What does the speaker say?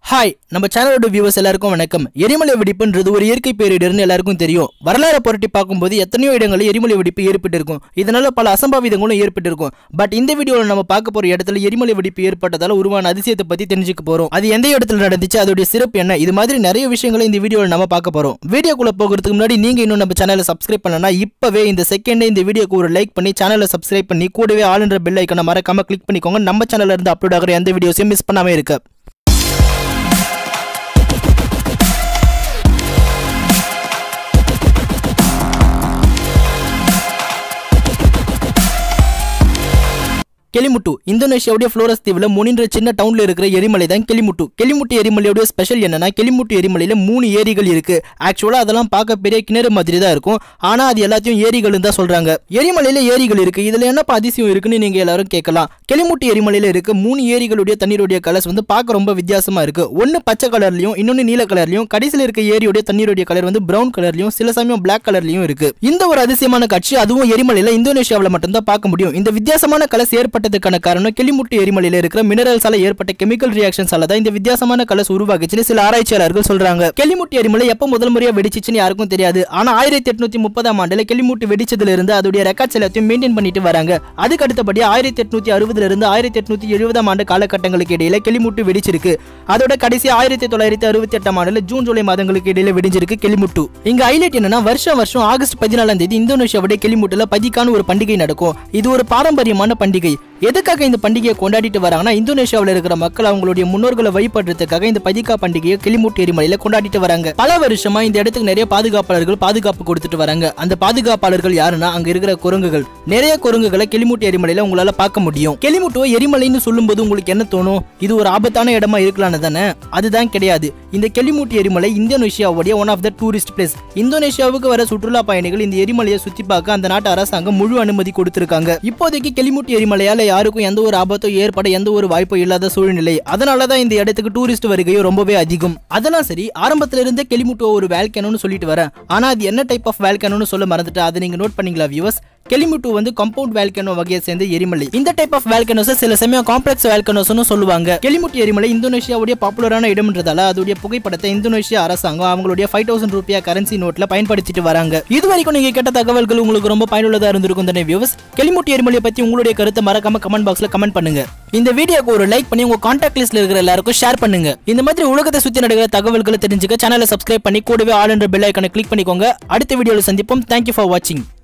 hi நம்ம சேனலோட viewers எல்லாருக்கும் வணக்கம் எரிமலை வெடிப்புன்றது ஒரு இயற்கை பேரிடர்னு எல்லாருக்கும் தெரியும் வரலாறு புரட்டி பார்க்கும்போது எத்தனையோ இடங்களில் எரிமலை வெடிப்பு ஏற்பட்டிருக்கும் இதனால பல அசம்பாவிதங்களும் ஏற்பட்டிருக்கும் பட் இந்த வீடியோவில் நம்ம பார்க்க போற இடத்துல எரிமலை வெடிப்பு ஏற்பட்டதால உருவான அதிசயத்தை பத்தி தெரிஞ்சுக்க போறோம் அது எந்த இடத்துல நடந்துச்சு அதோட சிறப்பு என்ன இது மாதிரி நிறைய விஷயங்களை இந்த வீடியோவில் நம்ம பார்க்க போறோம் வீடியோக்குள்ள போகிறதுக்கு முன்னாடி நீங்க இன்னும் நம்ம சேனலை சப்ஸ்கிரைப் பண்ணலனா இப்பவே இந்த செகண்டே இந்த வீடியோக்கு ஒரு லைக் பண்ணி சேனலை சப்ஸ்கிரைப் பண்ணி கூடவே ஆளுன்ற பெல் ஐக்கனை மறக்காம கிளிக் பண்ணிக்கோங்க நம்ம சேனல்ல இருந்து அப்லோட் ஆகிற எந்த வீடியோஸையும் மிஸ் பண்ணாம இருக்க கெலிமுட்டு இந்தோனேஷியாவுடைய ஃப்ளோரஸ் தீவில் முனின்ற சின்ன டவுன்ல இருக்கிற எரிமலை தான் கெலிமுட்டு கெலிமுட்டு எரிமலையோட ஸ்பெஷல் என்னன்னா கெலிமுட்டு எரிமலையில மூணு ஏரிகள் இருக்கு ஆக்சுவலா அதெல்லாம் பார்க்க பெரிய கிணறு மாதிரி தான் இருக்கும் ஆனா அது எல்லாத்தையும் ஏரிகள்னு தான் சொல்றாங்க எரிமலையில ஏரிகள் இருக்கு இதுல என்னப்பா அதிசயம் இருக்குன்னு நீங்க எல்லாரும் கேட்கலாம் கெலிமுட்டு எரிமலையில இருக்க மூணு ஏரிகளுடைய தண்ணீருடைய கலர்ஸ் வந்து பார்க்க ரொம்ப வித்தியாசமா இருக்கு ஒன்னு பச்சை கலர்லயும் இன்னொன்னு நீல கலர்லயும் கடைசியில் இருக்க ஏரியோட தண்ணீருடைய கலர் வந்து பிரவுன் கலர்லயும் சில சமயம் பிளாக் கலர்லயும் இருக்கு இந்த ஒரு அதிசயமான காட்சி அதுவும் எரிமலையில இந்தோனேஷியாவில் மட்டும்தான் பார்க்க முடியும் இந்த வித்தியாசமான கலர்ஸ் ஏற்பட்டதுக்கான காரணம் கிளிமுட்டு எரிமலையில இருக்கிற மினரல்ஸால ஏற்பட்ட கெமிக்கல் ரியாக்ஷன்ஸால தான் இந்த வித்தியாசமான கலர்ஸ் உருவாகுச்சுன்னு சில ஆராய்ச்சியாளர்கள் சொல்றாங்க கிளிமுட்டு எரிமலை எப்ப முதல் முறையா வெடிச்சிச்சுன்னு யாருக்கும் தெரியாது ஆனா ஆயிரத்தி எட்நூத்தி முப்பதாம் ஆண்டுல கிளிமுட்டு வெடிச்சதுல இருந்து அதோடைய ரெக்கார்ட்ஸ் எல்லாத்தையும் மெயின்டைன் பண்ணிட்டு வராங்க அதுக்கு அடுத்தபடி ஆயிரத்தி எட்நூத்தி அறுபதுல இருந்து ஆயிரத்தி எட்நூத்தி எழுபதாம் ஆண்டு காலகட்டங்களுக்கு இடையில கிளிமுட்டு வெடிச்சிருக்கு அதோட கடைசி ஆயிரத்தி தொள்ளாயிரத்தி அறுபத்தி எட்டாம் ஆண்டுல ஜூன் ஜூலை மாதங்களுக்கு இடையில வெடிஞ்சிருக்கு கிளிமுட்டு இங்க ஹைலைட் என்னன்னா வருஷம் வருஷம் ஆகஸ்ட் பதினாலாம் தேதி இந்தோனேஷியாவுடைய கிளிமுட்டுல பதிக்கான ஒரு பண்டிகை நடக்கும் இது ஒரு பாரம்பரியமான பண்டிகை எதுக்காக இந்த பண்டிகையை கொண்டாடிட்டு வராங்கன்னா இந்தோனேஷியாவில் இருக்கிற மக்கள் அவங்களுடைய முன்னோர்களை வழிபடுறதுக்காக இந்த பதிகா பண்டிகையை கிளிமுட்டு எரிமலையில கொண்டாடிட்டு வராங்க பல வருஷமா இந்த இடத்துக்கு நிறைய பாதுகாப்பாளர்கள் பாதுகாப்பு கொடுத்துட்டு வராங்க அந்த பாதுகாப்பாளர்கள் யாருன்னா அங்க இருக்கிற குரங்குகள் நிறைய குரங்குகளை கிளிமுட்டு எரிமலையில உங்களால பார்க்க முடியும் கிளிமுட்டு எரிமலைன்னு சொல்லும்போது உங்களுக்கு என்ன தோணும் இது ஒரு ஆபத்தான இடமா இருக்கலாம்னு தானே அதுதான் கிடையாது இந்த கெலிமூட்டி எரிமலை இந்தோனேஷியாவுடைய one of the tourist place இந்தோனேஷியாவுக்கு வர சுற்றுலா பயணிகள் இந்த எரிமலையை சுத்தி பார்க்க அந்த நாட்டு அரசாங்கம் முழு அனுமதி கொடுத்திருக்காங்க இப்போதைக்கு கெலிமூட்டி எரிமலையால யாருக்கும் எந்த ஒரு ஆபத்தும் ஏற்பட எந்த ஒரு வாய்ப்பும் இல்லாத சூழ்நிலை அதனாலதான் இந்த இடத்துக்கு டூரிஸ்ட் வருகையும் ரொம்பவே அதிகம் அதெல்லாம் சரி ஆரம்பத்துல இருந்தே கெலிமுட்டோ ஒரு வேல்கேனோன்னு சொல்லிட்டு வரேன் ஆனா அது என்ன டைப் ஆஃப் வேல்கேனோன்னு சொல்ல மறந்துட்டு அதை நீங்க நோட் பண்ணீங்களா வியூவர்ஸ் கெலிமுட்டு வந்து கம்பவுண்ட் வேல்கனோ வகையை சேர்ந்த எரிமலை இந்த டைப் ஆஃப் வேல்கனோஸ் சில சமயம் காம்ப்ளெக்ஸ் வேல்கனோஸ்னு சொல்லுவாங்க கெலிமுட்டு எரிமலை இந்தோனேஷியாவுடைய பாப்புலரான இடம்ன்றதால அதோடைய புகைப்படத்தை இந்தோனேஷியா அரசாங்கம் அவங்களுடைய ஃபைவ் தௌசண்ட் ரூபியா கரன்சி நோட்ல பயன்படுத்திட்டு வராங்க இது வரைக்கும் நீங்க கேட்ட தகவல்கள் உங்களுக்கு ரொம்ப பயனுள்ளதா இருந்திருக்கும் தானே வியூவர்ஸ் கெலிமுட்டு எரிமலையை பத்தி உங்களுடைய கருத்தை மறக்காம கமெண்ட் பாக்ஸ்ல கமெண்ட் பண்ணுங்க இந்த வீடியோக்கு ஒரு லைக் பண்ணி உங்க கான்டாக்ட் லிஸ்ட்ல இருக்கிற எல்லாருக்கும் ஷேர் பண்ணுங்க இந்த மாதிரி உலகத்தை சுத்தி நடக்கிற தகவல்களை தெரிஞ்சுக்க சேனலை சப்ஸ்கிரைப் பண்ணி கூடவே ஆல் என்ற பெல் ஐக்கனை கிளிக் பண்ணிக்கோங்க அடுத்த வீடியோல சந்திப்போம் தேங்க்யூ ஃபார் வாட்சிங்